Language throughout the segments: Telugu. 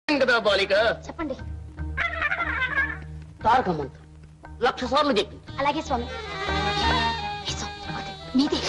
కదా బాలిక చెప్పండి తారక మంత్రం లక్ష సార్లు చెప్పింది అలాగే స్వామి నిజం, అదే, మీదే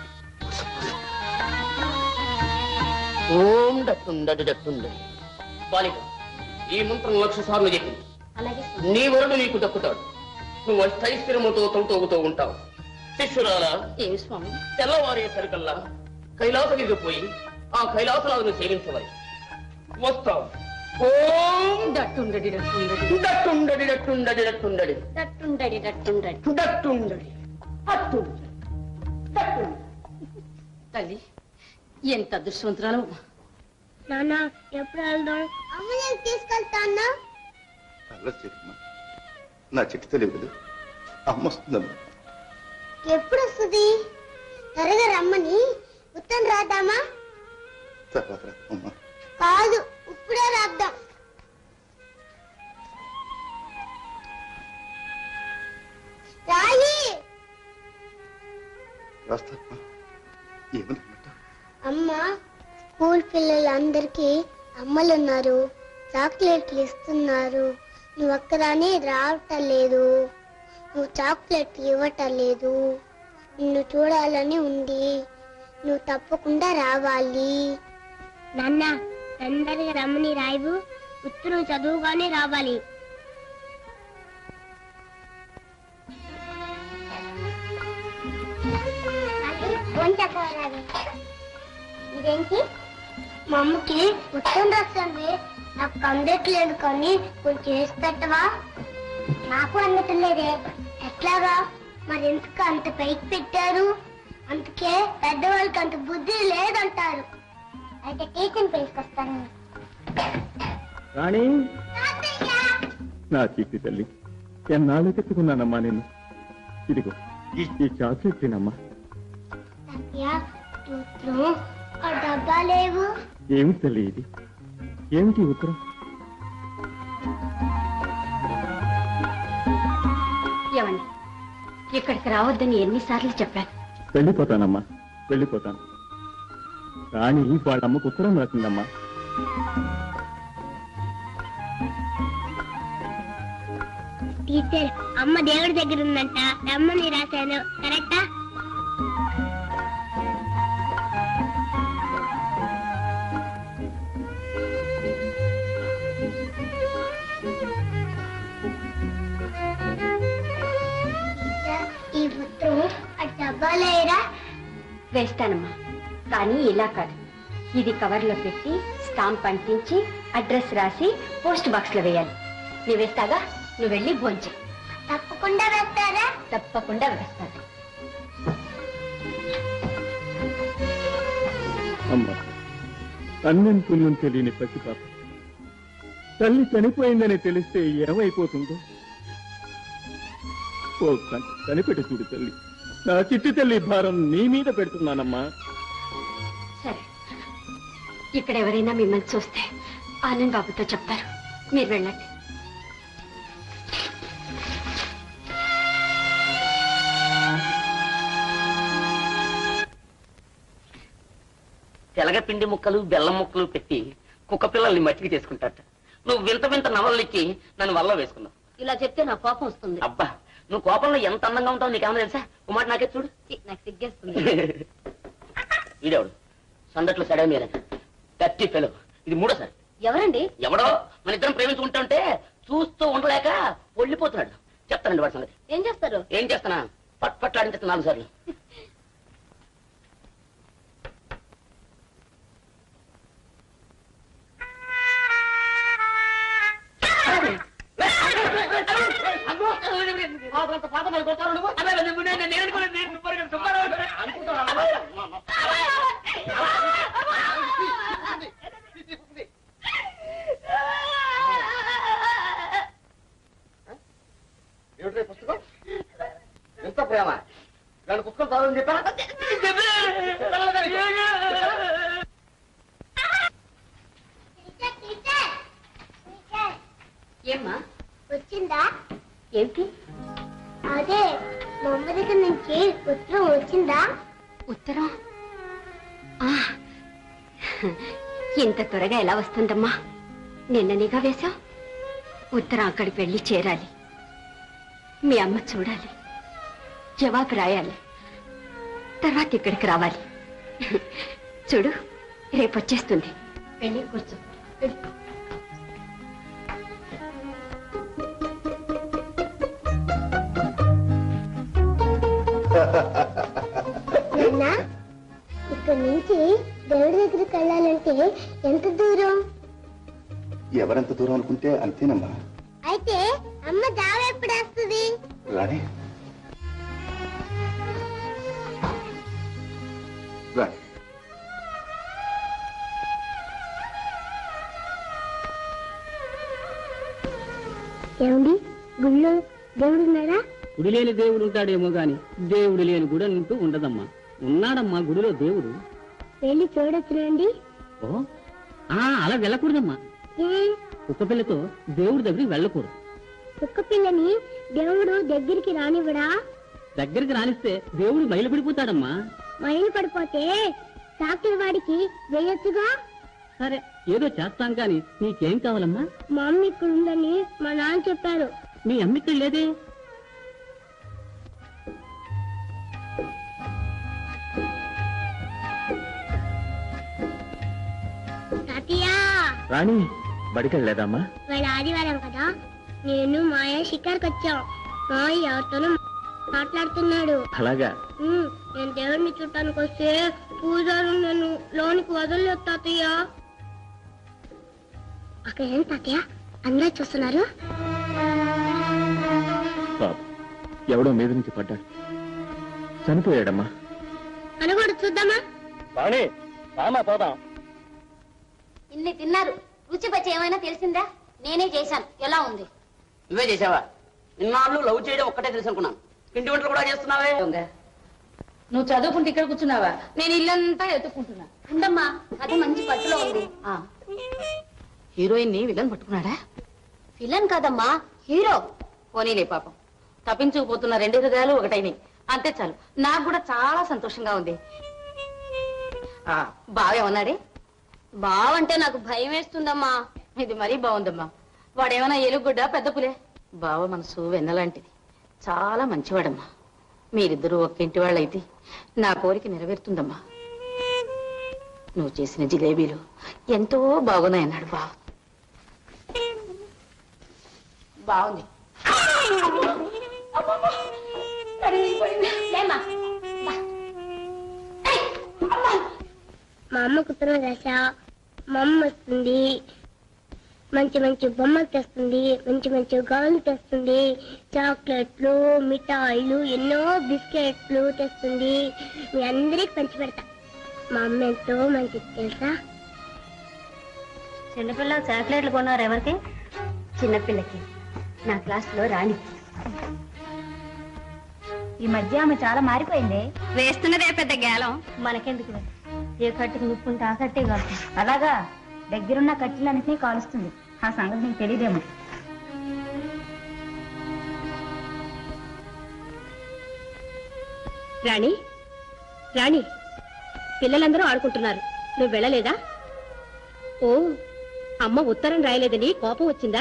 ఓం డట్టుండడి డట్టుండడి బాలిక ఈ మంత్రం లక్ష సార్లు చెప్పింది అలాగే స్వామి నీ వరుడు నీకు దక్కుతాడు నువ్వు అష్టైశ్వర్యముతో తొలతోగుతూ ఉంటావు శిష్యురాలా ఏమి స్వామి తెల్లవారే సరికల్లా కైలాసగిరికి పోయి ఆ కైలాసనాథుని సేవించవాలి వస్తావు ఓం దట్టుండడి దట్టుండడి డట్టుండడి డట్టుండడి డట్టుండడి దట్టుండడి దట్టుండడి డట్టుండడి అట్టుండడి డట్టుండడి తల్లి ఎంత అదృష్టవంతురాలు నాన్న ఎప్పుడు వెళ్దాం అమ్మ నేను తీసుకెళ్తా అన్నా అల్లరి చేయమ్మా నా చిట్టి తెలియదు అమ్మ వస్తుందమ్మా ఎప్పుడు వస్తుంది త్వరగా రమ్మని ఉత్తరం రాద్దామా తర్వాత రా, అమ్మా కాదు ఇప్పుడే రాద్దాం రాయి రాస్తామ్మా ఏమన్నమాట అమ్మ స్కూల్ పిల్లలందరికీ అమ్మలున్నారు చాక్లెట్లు ఇస్తున్నారు నువ్వు ఒక్కదానే రావటం లేదు నువ్వు చాక్లెట్ ఇవ్వటం లేదు నిన్ను చూడాలని ఉంది నువ్వు తప్పకుండా రావాలి నాన్న తొందరగా రమ్మని రాయవు ఉత్తరం చదువుగానే రావాలి ఇదేంటి మా అమ్మకి ఉత్తరం రాస్తుంది నాకు అందట్లేదు కానీ కొంచెం చేసి పెట్టవా నాకు అందట్లేదే ఎట్లాగా మరి ఎందుకు అంత పైకి పెట్టారు అందుకే పెద్దవాళ్ళకి అంత బుద్ధి లేదంటారు అయితే టీచర్ పిలుచుకొస్తాను రాణి నా చీటి తల్లి ఎన్నాళ్ళు తెచ్చుకున్నానమ్మా నేను ఇదిగో ఈ ఈ చాక్లెట్ తినమ్మా ఉత్తరం ఆ డబ్బా లేవు ఏమిటి తల్లి ఇది ఏమిటి ఈ ఉత్తరం ఏమండి ఇక్కడికి రావద్దని ఎన్నిసార్లు చెప్పాను వెళ్ళిపోతానమ్మా వెళ్ళిపోతాను రాణి వాళ్ళ అమ్మకు ఉత్తరం రాసిందమ్మా టీచర్ అమ్మ దేవుడి దగ్గర ఉందంట రమ్మని రాశాను కరెక్టా ఈ ఉత్తరం ఆ డబ్బాలేరా వేస్తానమ్మా కానీ ఇలా కాదు ఇది కవర్లో పెట్టి స్టాంప్ అంటించి అడ్రస్ రాసి పోస్ట్ బాక్స్ లో వేయాలి నువ్వు వేస్తాగా నువ్వు వెళ్ళి భోంచే తప్పకుండా వేస్తారా తప్పకుండా వేస్తాను అమ్మా అన్నం పుణ్యం తెలియని పసిపాప తల్లి చనిపోయిందని తెలిస్తే ఏమైపోతుందో ఓ కన్- కనిపెట్టి చూడు తల్లి నా చిట్టి తల్లి భారం నీ మీద పెడుతున్నానమ్మా సరే ఇక్కడ ఎవరైనా మిమ్మల్ని చూస్తే ఆనంద్ బాబుతో చెప్తారు మీరు వెళ్ళండి తెలగపిండి ముక్కలు బెల్లం ముక్కలు పెట్టి కుక్క పిల్లల్ని మట్టికి చేసుకుంటాట నువ్వు వింత వింత నవలకి నన్ను వల్ల వేసుకున్నావు ఇలా చెప్తే నా కోపం వస్తుంది అబ్బా నువ్వు కోపంలో ఎంత అందంగా ఉంటావు నీకేమన్నా తెలుసా ఓ మాట నాకే చూడు ఛీ, నాకు సిగ్గేస్తుంది వీడెవడు సందట్లో సడే మీద గట్టి పిల్లలు ఇది మూడోసారి ఎవరండి ఎవడో మన ఇద్దరం ప్రేమించుకుంటుంటే చూస్తూ ఉండలేక ఒళ్ళిపోతున్నాడు చెప్తానండి వాడి సంగతి ఏం చేస్తారు ఏం చేస్తానా పట్ పట్లాడించేస్తా నాలుగు సార్లు ఏమిటి పుస్తకం ఎంత ప్రేమ రెండు పుస్తకం చదవని చెప్పా టీచర్ టీచర్ టీచర్ ఏమ్మా వచ్చిందా ఏంటి అదే మా అమ్మ దగ్గర నుంచి ఉత్తరం వచ్చిందా ఉత్తరం ఆ, ఇంత త్వరగా ఎలా వస్తుందమ్మా నిన్న నిఘా వేశాం ఉత్తరం అక్కడికి వెళ్ళి చేరాలి మీ అమ్మ చూడాలి జవాబు రాయాలి తర్వాత ఇక్కడికి రావాలి చూడు రేపు వచ్చేస్తుంది వెళ్ళి కూర్చో వెళ్ళు. నాన్న ఇక్కడ నుంచి దేవుడి దగ్గరికి వెళ్ళాలంటే ఎంత దూరం ఎవరెంత దూరం అనుకుంటే అంతేనమ్మా అయితే అమ్మ దావ ఎప్పుడు వస్తుంది రాణి రాణి ఏమండి గుళ్ళో దేవుడు ఉన్నాడా గుడి లేని దేవుడు ఉంటాడేమో గాని దేవుడు లేని గుడి అంటూ ఉండదమ్మా ఉన్నాడమ్మా గుడిలో దేవుడు వెళ్ళి చూడొచ్చునండి ఓ ఆ అలా వెళ్ళకూడదమ్మా ఏ కుక్క పిల్లతో దేవుడి దగ్గరికి వెళ్ళకూడదు కుక్క పిల్లని దేవుడు దగ్గరికి రానివ్వడా దగ్గరికి రానిస్తే దేవుడు బయలుపడిపోతాడమ్మా మైలు పడిపోతే డాక్టర్ వాడికి వేయొచ్చుగా సరే ఏదో చేస్తాం కాని నీకేం కావాలమ్మా మా అమ్మ ఇక్కడ ఉందని మా నాన్న చెప్పారు మీ అమ్మ ఇక్కడ లేదే తాతయ్య రాణి బడికెళ్ళలేదమ్మా వాళ్ళ ఆదివారం కదా నేను మాయ షికార్కి వచ్చాం మాయ ఎవరితోనూ మాట్లాడుతున్నాడు అలాగా ఉమ్, నేను దేవుడిని చుట్టానికి వస్తే పూజారు నన్ను లోనికి వదలలేదు తాతయ్య అక్కడ ఏం తాతయ్య అందరూ చూస్తున్నారు పాప ఎవడో మీద నుంచి పడ్డాడు చనిపోయాడమ్మా అని కూడా చూద్దామా రాణి రామా పోదాం ఇన్ని తిన్నారు రుచి పచ్చి ఏమైనా తెలిసిందా నేనే చేశాను ఎలా ఉంది నువ్వే చేసావా ఇన్నాళ్ళు లవ్ చేయడం ఒక్కటే తెలుసు అనుకున్నాను ఇంటి వంటలు కూడా చేస్తున్నావే నువ్వు చదువుకుంటే ఇక్కడ కూర్చున్నావా నేను ఇల్లంతా ఎత్తుకుంటున్నా ఉండమ్మా అది మంచి పట్టులో ఉంది హీరోయిన్ ని విలన్ పట్టుకున్నాడా విలన్ కాదమ్మా హీరో పోనీలే పాపం తప్పించుకుపోతున్న రెండు హృదయాలు ఒకటైనాయి అంతే చాలు నాకు కూడా చాలా సంతోషంగా ఉంది ఆ బావేమన్నాడే బావంటే నాకు భయం వేస్తుందమ్మా ఇది మరీ బాగుందమ్మా వాడేమైనా ఎలుగుడ్డ పెద్ద పులే బావ మనసు వెన్నలాంటిది చాలా మంచివాడమ్మా మీరిద్దరూ ఒక్కింటి వాళ్ళైతే నా కోరిక నెరవేరుతుందమ్మా నువ్వు చేసిన జిలేబీలు ఎంతో బాగున్నాయన్నాడు బావ బాగుంది లేమ్మా మా అమ్మ కుతురం రాసా మా అమ్మ వస్తుంది మంచి మంచి బొమ్మలు తెస్తుంది మంచి మంచి గాజులు తెస్తుంది చాక్లెట్లు మిఠాయిలు ఎన్నో బిస్కెట్లు తెస్తుంది మీ అందరికి పంచి పెడతా మా అమ్మ ఎంతో మంచిది తెలుసా చిన్నపిల్ల చాక్లెట్లు కొన్నారు ఎవరికి చిన్నపిల్లకి నా క్లాస్లో రాణి ఈ మధ్య ఆమె చాలా మారిపోయింది వేస్తున్నదే పెద్ద గేలం మనకెందుకు ఏ కట్టుకు నిప్పుంటే ఆ కట్టే కాదు అలాగా దగ్గరున్న కట్టెలన్నింటినీ కాలుస్తుంది ఆ సంగతి నీకు తెలియదేమో రాణి రాణి పిల్లలందరూ ఆడుకుంటున్నారు నువ్వు వెళ్ళలేదా ఓ అమ్మ ఉత్తరం రాయలేదని కోపం వచ్చిందా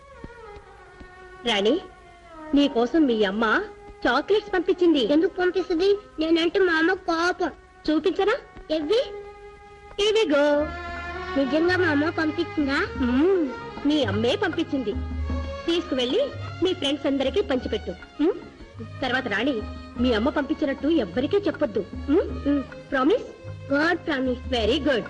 రాణి నీ కోసం మీ అమ్మ చాక్లెట్స్ పంపించింది ఎందుకు పంపిస్తుంది నేనంటే మా అమ్మ కోపం చూపించరా ఎవ్వి ఇవిగో నిజంగా మా అమ్మ పంపించిందా మ్మ్, మీ అమ్మే పంపించింది తీసుకువెళ్ళి మీ ఫ్రెండ్స్ అందరికీ పంచిపెట్టు మ్మ్? తర్వాత రాణి మీ అమ్మ పంపించినట్టు ఎవ్వరికీ చెప్పొద్దు promise god promise very good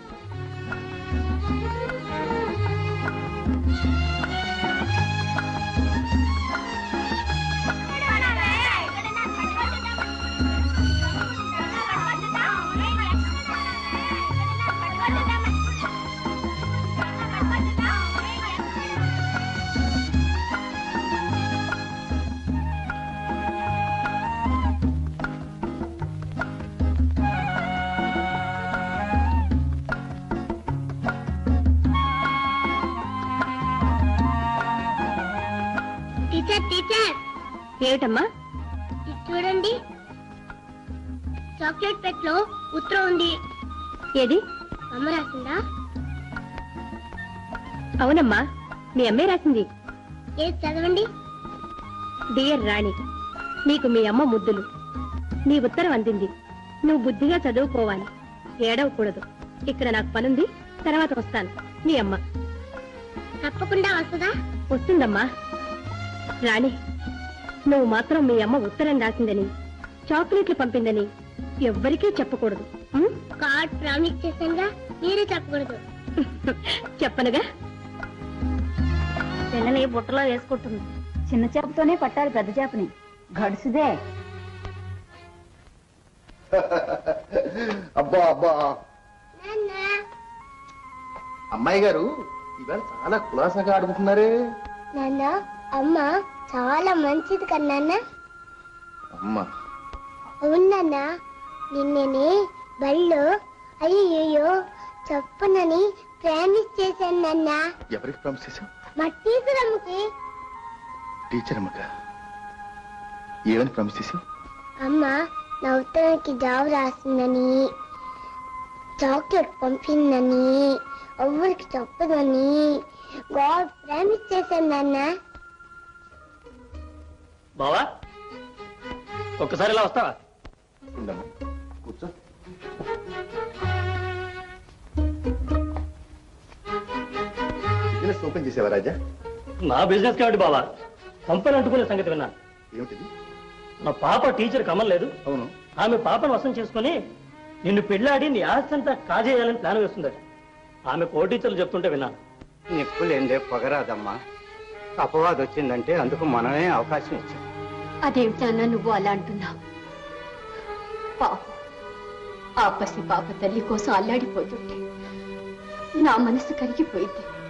teacher teacher ఏమిటమ్మా ఇది చూడండి చాక్లెట్ పెట్లో ఉత్తరం ఉంది ఏది అమ్మ రాసిందా అవునమ్మా మీ అమ్మే రాసింది ఏది చదవండి డియర్ రాణి నీకు మీ అమ్మ ముద్దులు నీ ఉత్తరం అందింది నువ్వు బుద్ధిగా చదువుకోవాలి ఏడవకూడదు ఇక్కడ నాకు పనుంది తర్వాత వస్తాను నీ అమ్మ తప్పకుండా వస్తుందా వస్తుందమ్మా రాణి నువ్వు మాత్రం మీ అమ్మ ఉత్తరం రాసిందని చాక్లెట్లు పంపిందని ఎవ్వరికీ చెప్పకూడదు ఉం? కార్డ్ ప్రామిస్ చేశానుగా మీరే చెప్పకూడదు చెప్పనుగా పిల్లని బుట్టలో వేసుకుంటుంది చిన్న చేపతోనే పట్టాలి పెద్ద చేపని గడుసుదే అబ్బా అబ్బా నాన్న అమ్మాయి గారు ఇవాళ చాలా కులాసగా అడుగుతున్నారే నాన్న అమ్మ చాలా మంచిది కన్నా అమ్మ అవునన్న నిన్ననే బళ్ళు అయ్యయ్యో చెప్పనని ప్రామిస్ చేశాను నాన్న ఎవరికి ప్రామిస్ చేశావు మా టీచర్ అమ్మకి టీచర్ అమ్మక ఏమని ప్రామిస్ చేశావు అమ్మ నా ఉత్తరానికి జాబ్ రాసిందని చాక్లెట్ పంపిందని ఎవరికి చెప్పదని గాడ్ ప్రామిస్ చేశాను నాన్న బావా ఒక్కసారి ఇలా వస్తావా ఉండమ్మా కూర్చో బిజినెస్ ఓపెన్ చేసావా రాజా నా బిజినెస్ కాబట్టి బావా కంపెనీ అంటుకునే సంగతి విన్నాను ఏమిటిది నా పాప టీచర్ కమ్మలేదు అవును ఆమె పాపను వశం చేసుకుని నిన్ను పెళ్ళాడి నీ ఆస్తి అంతా కాజేయాలని ప్లాన్ వేస్తుందట ఆమె కో టీచర్లు చెప్తుంటే విన్నాను నిప్పు లేదే పొగరాదమ్మా అపవాదం వచ్చిందంటే అందుకు మనమే అవకాశం ఇచ్చాం అదేమిటి అన్న నువ్వు అలా అంటున్నావు పాపం ఆ పసి పాప తల్లి కోసం అల్లాడిపోతుంటే నా మనసు కరిగిపోయింది